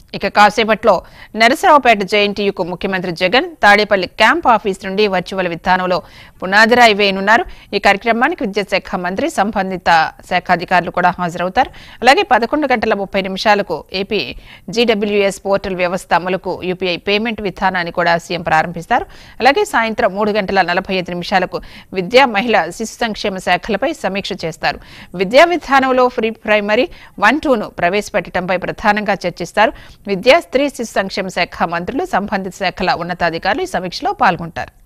ఇక కాసేపట్లో నరసరావుపేట జేఎన్టీయూకు ముఖ్యమంత్రి జగన్ తాడేపల్లి క్యాంప్ ఆఫీస్ నుండి వర్చువల్ విధానంలో పునాదిరాయి వేయనున్నారు ఈ కార్యక్రమానికి విద్యాశాఖ మంత్రి సంబంధిత శాఖ అధికారులు కూడా హాజరవుతారు అలాగే పదకొండు గంటల ముప్పై నిమిషాలకు ఏపీ జీడబ్ల్యూఎస్ పోర్టల్ వ్యవస్థ అమలుకు యూపీఐ పేమెంట్ విధానాన్ని కూడా సీఎం ప్రారంభిస్తారు అలాగే సాయంత్రం మూడు గంటల నలభై ఐదు నిమిషాలకు విద్యా మహిళా శిశు సంక్షేమ శాఖలపై సమీక్ష చేస్తారు విద్యా విధానంలో ప్రీ ప్రైమరీ వన్ టూను ప్రవేశపెట్టడంపై ప్రధానంగా చర్చిస్తారు విద్యా స్త్రీ శిశు సంక్షేమ శాఖ మంత్రులు సంబంధిత శాఖల ఉన్నతాధికారులు ఈ సమీక్షలో పాల్గొంటారు